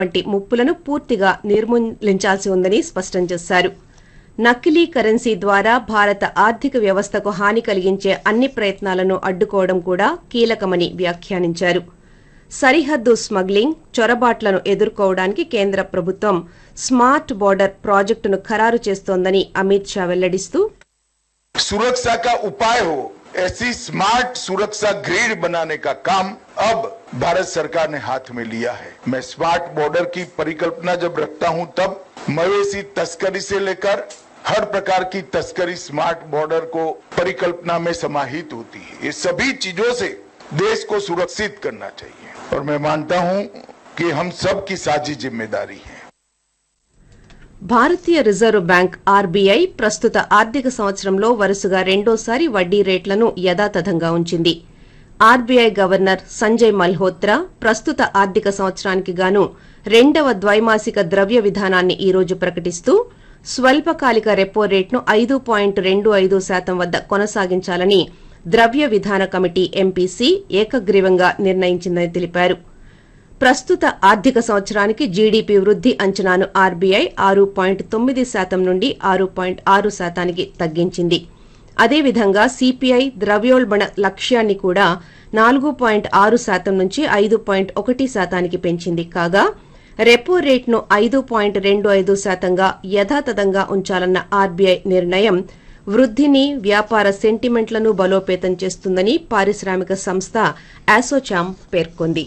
వంటి ముప్పులను పూర్తిగా నిర్మూలించాల్సి ఉందని స్పష్టం చేశారు నకిలీ కరెన్సీ ద్వారా భారత ఆర్థిక వ్యవస్థకు హాని కలిగించే అన్ని ప్రయత్నాలను అడ్డుకోవడం కూడా కీలకమని వ్యాఖ్యానించారు సరిహద్దు స్మగ్లింగ్ చొరబాట్లను ఎదుర్కోవడానికి కేంద్ర ప్రభుత్వం స్మార్ట్ బోర్డర్ ప్రాజెక్టును ఖరారు చేస్తోందని అమిత్ షా వెల్లడిస్తూ सुरक्षा का उपाय हो ऐसी स्मार्ट सुरक्षा ग्रिड बनाने का काम अब भारत सरकार ने हाथ में लिया है मैं स्मार्ट बॉर्डर की परिकल्पना जब रखता हूं तब मवेशी तस्करी से लेकर हर प्रकार की तस्करी स्मार्ट बॉर्डर को परिकल्पना में समाहित होती है ये सभी चीजों से देश को सुरक्षित करना चाहिए और मैं मानता हूं कि हम सब की साझी जिम्मेदारी है భారతీయ రిజర్వ్ బ్యాంక్ ఆర్బీఐ ప్రస్తుత ఆర్థిక సంవత్సరంలో వరుసగా రెండోసారి వడ్డీ రేట్లను యథాతథంగా ఉంచింది ఆర్బీఐ గవర్నర్ సంజయ్ మల్హోత్రా ప్రస్తుత ఆర్థిక సంవత్సరానికి గాను రెండవ ద్వైమాసిక ద్రవ్య విధానాన్ని ఈ రోజు ప్రకటిస్తూ స్వల్పకాలిక రెపో రేట్ను ఐదు పాయింట్ రెండు ఐదు శాతం వద్ద కొనసాగించాలని ద్రవ్య విధాన కమిటీ ఎంపీసీ ఏకగ్రీవంగా నిర్ణయించిందని తెలిపారు ప్రస్తుత ఆర్థిక సంవత్సరానికి జీడీపీ వృద్ది అంచనాను ఆర్బీఐ ఆరు పాయింట్ తొమ్మిది శాతం నుండి ఆరు పాయింట్ ఆరు శాతానికి తగ్గించింది అదేవిధంగా సిపిఐ ద్రవ్యోల్బణ లక్ష్యాన్ని కూడా నాలుగు పాయింట్ ఆరు శాతం నుంచి ఐదు పాయింట్ ఒకటి శాతానికి పెంచింది కాగా రెపో రేట్ను ఐదు పాయింట్ రెండు ఐదు శాతంగా యథాతథంగా ఉంచాలన్న ఆర్బీఐ నిర్ణయం వృద్దిని వ్యాపార సెంటిమెంట్లను బలోపేతం చేస్తుందని పారిశ్రామిక సంస్థ ఆసోచామ్ పేర్కొంది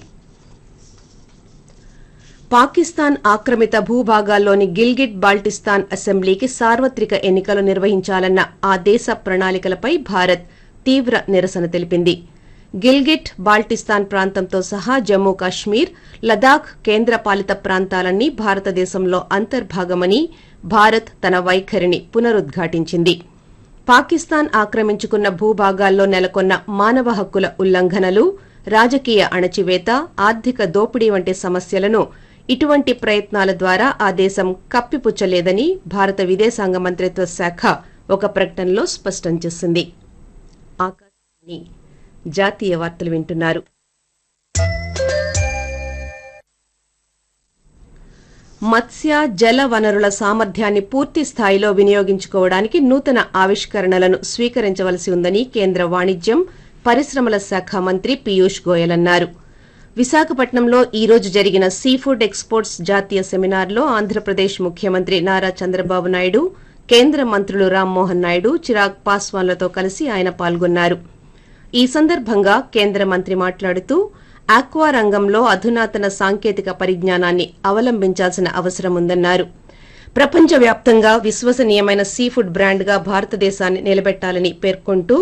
పాకిస్తాన్ ఆక్రమిత భూభాగాల్లోని గిల్గిట్ బాల్టిస్తాన్ అసెంబ్లీకి సార్వత్రిక ఎన్నికలు నిర్వహించాలన్న ఆ దేశ ప్రణాళికలపై భారత్ తీవ్ర నిరసన తెలిపింది గిల్గిట్ బాల్టిస్తాన్ ప్రాంతంతో సహా జమ్మూ కాశ్మీర్ లదాఖ్ కేంద్రపాలిత ప్రాంతాలన్నీ భారతదేశంలో అంతర్భాగమని భారత్ తన వైఖరిని పునరుద్ఘాటించింది పాకిస్తాన్ ఆక్రమించుకున్న భూభాగాల్లో నెలకొన్న మానవ హక్కుల ఉల్లంఘనలు రాజకీయ అణచివేత ఆర్థిక దోపిడీ వంటి సమస్యలను ఇటువంటి ప్రయత్నాల ద్వారా ఆ దేశం కప్పిపుచ్చలేదని భారత విదేశాంగ మంత్రిత్వ శాఖ ఒక ప్రకటనలో స్పష్టం చేసింది ఆకాశవాణి జాతీయ వార్తలు వింటున్నారు మత్స్య జల వనరుల సామర్థ్యాన్ని పూర్తి స్థాయిలో వినియోగించుకోవడానికి నూతన ఆవిష్కరణలను స్వీకరించవలసి ఉందని కేంద్ర వాణిజ్యం పరిశ్రమల శాఖ మంత్రి పీయూష్ గోయల్ అన్నారు విశాఖపట్నంలో ఈ రోజు జరిగిన సీ ఫుడ్ ఎక్స్పోర్ట్స్ జాతీయ సెమినార్లో ఆంధ్రప్రదేశ్ ముఖ్యమంత్రి నారా చంద్రబాబు నాయుడు కేంద్ర మంత్రులు రామ్మోహన్ నాయుడు చిరాగ్ పాస్వాన్లతో కలిసి ఆయన పాల్గొన్నారు ఈ సందర్భంగా కేంద్ర మంత్రి మాట్లాడుతూ ఆక్వా రంగంలో అధునాతన సాంకేతిక పరిజ్ఞానాన్ని అవలంబించాల్సిన అవసరం ఉందన్నారు ప్రపంచవ్యాప్తంగా విశ్వసనీయమైన సీ ఫుడ్ బ్రాండ్గా భారతదేశాన్ని నిలబెట్టాలని పేర్కొంటూ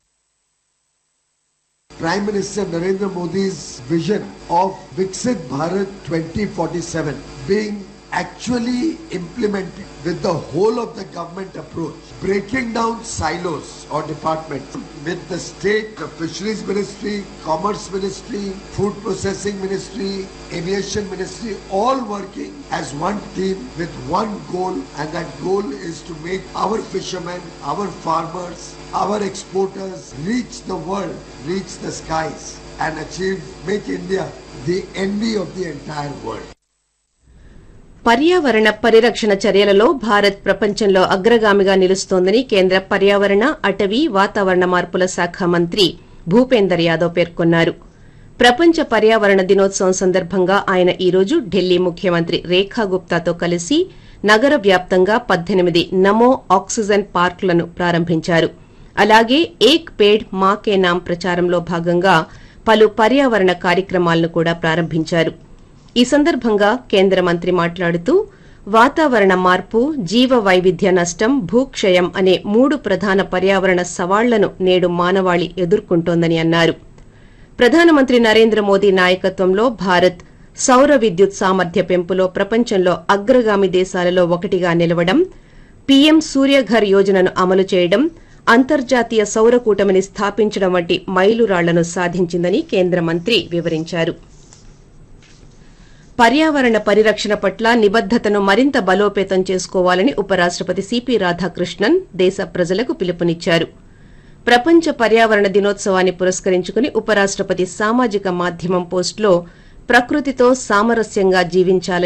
Prime Minister Narendra Modi's vision of Viksit Bharat 2047 being actually implemented with the whole of the government approach, breaking down silos or departments with the state, the fisheries ministry, commerce ministry, food processing ministry, aviation ministry, all working as one team with one goal and that goal is to make our fishermen, our farmers, our exporters reach the world, reach the skies and achieve, make India the envy of the entire world. పర్యావరణ పరిరక్షణ చర్యలలో భారత్ ప్రపంచంలో అగ్రగామిగా నిలుస్తోందని కేంద్ర పర్యావరణ అటవీ వాతావరణ మార్పుల శాఖ మంత్రి భూపేందర్ యాదవ్ పేర్కొన్నారు ప్రపంచ పర్యావరణ దినోత్సవం సందర్భంగా ఆయన ఈ రోజు ఢిల్లీ ముఖ్యమంత్రి రేఖా గుప్తాతో కలిసి నగర వ్యాప్తంగా పద్దెనిమిది నమో ఆక్సిజన్ పార్కులను ప్రారంభించారు అలాగే ఏక్ పేడ్ మా కే నామ్ ప్రచారంలో భాగంగా పలు పర్యావరణ కార్యక్రమాలను కూడా ప్రారంభించారు ఈ సందర్భంగా కేంద్ర మంత్రి మాట్లాడుతూ వాతావరణ మార్పు జీవ వైవిధ్య నష్టం భూక్షయం అనే మూడు ప్రధాన పర్యావరణ సవాళ్లను నేడు మానవాళి ఎదుర్కొంటోందని అన్నారు ప్రధానమంత్రి నరేంద్ర మోదీ నాయకత్వంలో భారత్ సౌర విద్యుత్ సామర్థ్య పెంపులో ప్రపంచంలో అగ్రగామి దేశాలలో ఒకటిగా నిలవడం పీఎం సూర్యఘర్ యోజనను అమలు చేయడం అంతర్జాతీయ సౌర కూటమిని స్థాపించడం వంటి మైలురాళ్లను సాధించిందని కేంద్ర మంత్రి వివరించారు పర్యావరణ పరిరక్షణ పట్ల నిబద్దతను మరింత బలోపేతం చేసుకోవాలని ఉపరాష్టపతి సిపి రాధాకృష్ణన్ దేశ ప్రజలకు పిలుపునిచ్చారు ప్రపంచ పర్యావరణ దినోత్సవాన్ని పురస్కరించుకుని ఉపరాష్టపతి సామాజిక మాధ్యమం పోస్టులో ప్రకృతితో సామరస్యంగా జీవించాలని